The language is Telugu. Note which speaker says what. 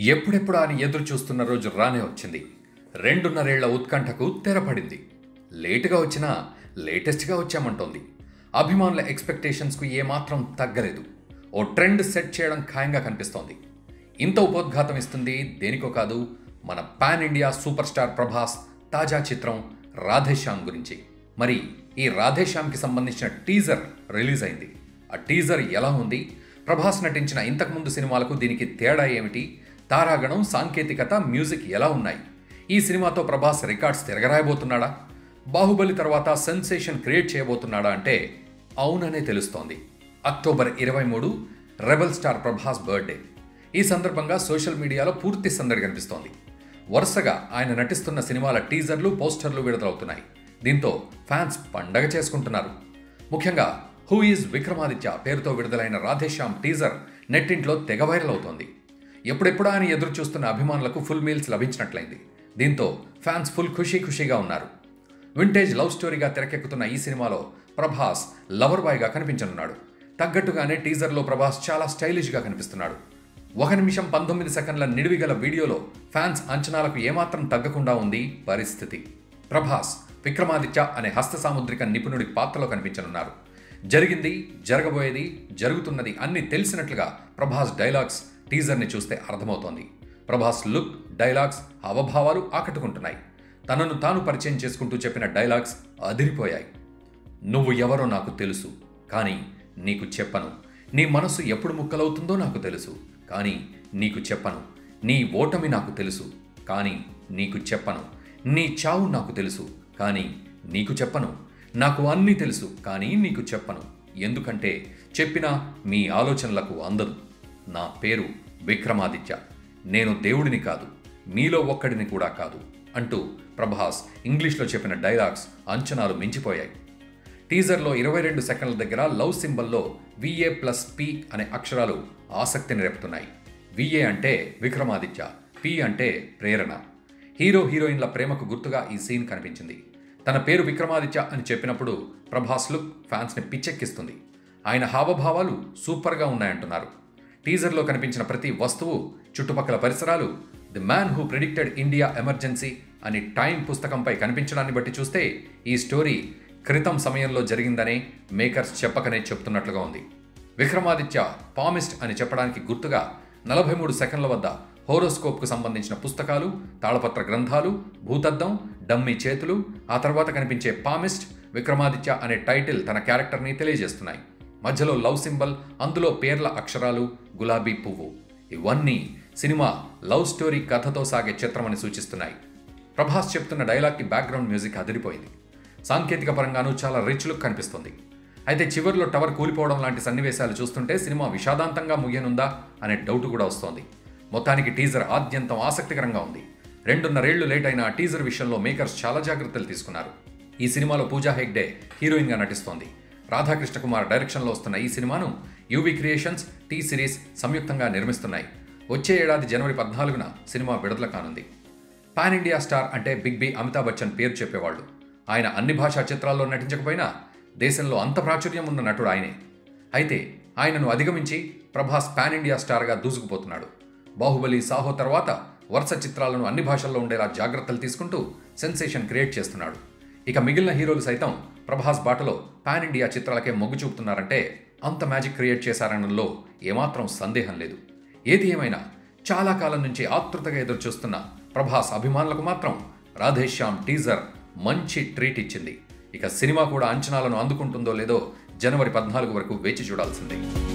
Speaker 1: ఎప్పుడెప్పుడు అని ఎదురు చూస్తున్న రోజు రానే వచ్చింది రెండున్నరేళ్ల ఉత్కంఠకు తెరపడింది లేటుగా వచ్చినా లేటెస్ట్గా వచ్చామంటోంది అభిమానుల ఎక్స్పెక్టేషన్స్కు ఏమాత్రం తగ్గలేదు ఓ ట్రెండ్ సెట్ చేయడం ఖాయంగా కనిపిస్తోంది ఇంత ఉపోద్ఘాతం ఇస్తుంది దేనికో కాదు మన pan India super star Prabhas తాజా చిత్రం రాధేశ్యామ్ గురించి మరి ఈ రాధేశ్యామ్కి సంబంధించిన టీజర్ రిలీజ్ అయింది ఆ టీజర్ ఎలా ఉంది ప్రభాస్ నటించిన ఇంతకుముందు సినిమాలకు దీనికి తేడా ఏమిటి తారాగణం సాంకేతికత మ్యూజిక్ ఎలా ఉన్నాయి ఈ సినిమాతో ప్రభాస్ రికార్డ్స్ తిరగరాయబోతున్నాడా బాహుబలి తర్వాత సెన్సేషన్ క్రియేట్ చేయబోతున్నాడా అంటే అవుననే తెలుస్తోంది అక్టోబర్ ఇరవై మూడు రెబల్ స్టార్ ప్రభాస్ బర్త్డే ఈ సందర్భంగా సోషల్ మీడియాలో పూర్తి సందడి కనిపిస్తోంది వరుసగా ఆయన నటిస్తున్న సినిమాల టీజర్లు పోస్టర్లు విడుదలవుతున్నాయి దీంతో ఫ్యాన్స్ పండగ చేసుకుంటున్నారు ముఖ్యంగా హూ ఈజ్ విక్రమాదిత్య పేరుతో విడుదలైన రాధేశ్యామ్ టీజర్ నెట్టింట్లో తెగ వైరల్ అవుతోంది ఎప్పుడెప్పుడా అని ఎదురు చూస్తున్న అభిమానులకు ఫుల్ మీల్స్ లభించినట్లయింది దీంతో ఫ్యాన్స్ ఫుల్ ఖుషీ ఖుషీగా ఉన్నారు వింటేజ్ లవ్ స్టోరీగా తెరకెక్కుతున్న ఈ సినిమాలో ప్రభాస్ లవర్ బాయ్గా కనిపించనున్నాడు తగ్గట్టుగానే టీజర్లో ప్రభాస్ చాలా స్టైలిష్గా కనిపిస్తున్నాడు ఒక నిమిషం పంతొమ్మిది సెకండ్ల నిడివిగల వీడియోలో ఫ్యాన్స్ అంచనాలకు ఏమాత్రం తగ్గకుండా ఉంది పరిస్థితి ప్రభాస్ విక్రమాదిత్య అనే హస్త సాముద్రిక నిపుణుడి పాత్రలో కనిపించనున్నారు జరిగింది జరగబోయేది జరుగుతున్నది అన్ని తెలిసినట్లుగా ప్రభాస్ డైలాగ్స్ టీజర్ని చూస్తే అర్థమవుతోంది ప్రభాస్ లుక్ డైలాగ్స్ హావభావాలు ఆకట్టుకుంటున్నాయి తనను తాను పరిచయం చేసుకుంటూ చెప్పిన డైలాగ్స్ అదిరిపోయాయి నువ్వు ఎవరో నాకు తెలుసు కానీ నీకు చెప్పను నీ మనసు ఎప్పుడు ముక్కలవుతుందో నాకు తెలుసు కానీ నీకు చెప్పను నీ ఓటమి నాకు తెలుసు కానీ నీకు చెప్పను నీ చావు నాకు తెలుసు కానీ నీకు చెప్పను నాకు అన్నీ తెలుసు కానీ నీకు చెప్పను ఎందుకంటే చెప్పినా మీ ఆలోచనలకు అందదు నా పేరు విక్రమాదిత్య నేను దేవుడిని కాదు మీలో ఒక్కడిని కూడా కాదు అంటూ ప్రభాస్ ఇంగ్లీష్లో చెప్పిన డైలాగ్స్ అంచనాలు మించిపోయాయి టీజర్లో ఇరవై రెండు సెకండ్ల దగ్గర లవ్ సింబల్లో విఏ ప్లస్ పి అనే అక్షరాలు ఆసక్తిని రేపుతున్నాయి విఏ అంటే విక్రమాదిత్య పి అంటే ప్రేరణ హీరో హీరోయిన్ల ప్రేమకు గుర్తుగా ఈ సీన్ కనిపించింది తన పేరు విక్రమాదిత్య అని చెప్పినప్పుడు ప్రభాస్ లుక్ ఫ్యాన్స్ని పిచ్చెక్కిస్తుంది ఆయన హావభావాలు సూపర్గా ఉన్నాయంటున్నారు టీజర్లో కనిపించిన ప్రతి వస్తువు చుట్టుపక్కల పరిసరాలు the man who predicted India emergency అని టైం పుస్తకంపై కనిపించడాన్ని బట్టి చూస్తే ఈ స్టోరీ క్రితం సమయంలో జరిగిందనే మేకర్స్ చెప్పకనే చెప్తున్నట్లుగా ఉంది విక్రమాదిత్య పామిస్ట్ అని చెప్పడానికి గుర్తుగా నలభై మూడు సెకండ్ల వద్ద హోరోస్కోప్కు సంబంధించిన పుస్తకాలు తాళపత్ర గ్రంథాలు భూతద్దం డమ్మీ చేతులు ఆ తర్వాత కనిపించే పామిస్ట్ విక్రమాదిత్య అనే టైటిల్ తన క్యారెక్టర్ని తెలియజేస్తున్నాయి మధ్యలో లవ్ సింబల్ అందులో పేర్ల అక్షరాలు గులాబీ పువ్వు ఇవన్నీ సినిమా లవ్ స్టోరీ కథతో సాగే చిత్రమని సూచిస్తున్నాయి ప్రభాస్ చెప్తున్న డైలాగ్కి బ్యాక్గ్రౌండ్ మ్యూజిక్ అదిరిపోయింది సాంకేతిక పరంగానూ చాలా రిచ్ లుక్ కనిపిస్తుంది అయితే చివరిలో టవర్ కూలిపోవడం లాంటి సన్నివేశాలు చూస్తుంటే సినిమా విషాదాంతంగా ముగియనుందా అనే డౌట్ కూడా వస్తోంది మొత్తానికి టీజర్ ఆద్యంతం ఆసక్తికరంగా ఉంది రెండున్నరేళ్లు లేట్ అయిన ఆ టీజర్ విషయంలో మేకర్స్ చాలా జాగ్రత్తలు తీసుకున్నారు ఈ సినిమాలో పూజా హెగ్డే హీరోయిన్గా నటిస్తోంది రాధాకృష్ణ కుమార్ డైరెక్షన్లో వస్తున్న ఈ సినిమాను యూవీ క్రియేషన్స్ టీ సిరీస్ సంయుక్తంగా నిర్మిస్తున్నాయి వచ్చే ఏడాది జనవరి పద్నాలుగున సినిమా విడుదల కానుంది పాన్ ఇండియా స్టార్ అంటే బిగ్ బి అమితాబ్ బచ్చన్ పేరు చెప్పేవాళ్ళు ఆయన అన్ని భాషా చిత్రాల్లో నటించకపోయినా దేశంలో అంత ప్రాచుర్యం ఉన్న నటుడు ఆయనే అయితే ఆయనను అధిగమించి ప్రభాస్ పాన్ ఇండియా స్టార్గా దూసుకుపోతున్నాడు బాహుబలి సాహో తర్వాత వరుస చిత్రాలను అన్ని భాషల్లో ఉండేలా జాగ్రత్తలు తీసుకుంటూ సెన్సేషన్ క్రియేట్ చేస్తున్నాడు ఇక మిగిలిన హీరోలు సైతం ప్రభాస్ బాటలో పాన్ ఇండియా చిత్రాలకే మొగ్గు చూపుతున్నారంటే అంత మ్యాజిక్ క్రియేట్ చేశారనడంలో ఏమాత్రం సందేహం లేదు ఏది ఏమైనా చాలా కాలం నుంచి ఆతృతగా ఎదురుచూస్తున్న ప్రభాస్ అభిమానులకు మాత్రం రాధేశ్యామ్ టీజర్ మంచి ట్రీట్ ఇచ్చింది ఇక సినిమా కూడా అంచనాలను అందుకుంటుందో లేదో జనవరి పద్నాలుగు వరకు వేచి చూడాల్సిందే